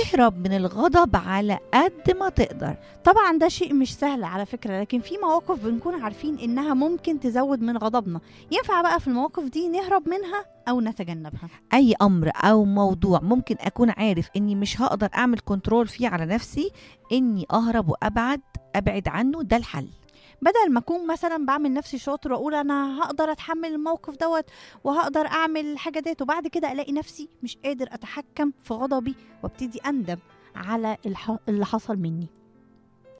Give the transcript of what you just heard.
اهرب من الغضب على قد ما تقدر طبعا ده شيء مش سهل على فكرة لكن في مواقف بنكون عارفين إنها ممكن تزود من غضبنا ينفع بقى في المواقف دي نهرب منها أو نتجنبها اي امر او موضوع ممكن اكون عارف اني مش هقدر اعمل كنترول فيه على نفسي اني اهرب وابعد ابعد عنه ده الحل بدل ما اكون مثلا بعمل نفسي شاطر واقول انا هقدر اتحمل الموقف دوت وهقدر اعمل الحاجه ديت وبعد كده الاقي نفسي مش قادر اتحكم في غضبي وابتدي اندم على الح- اللي حصل مني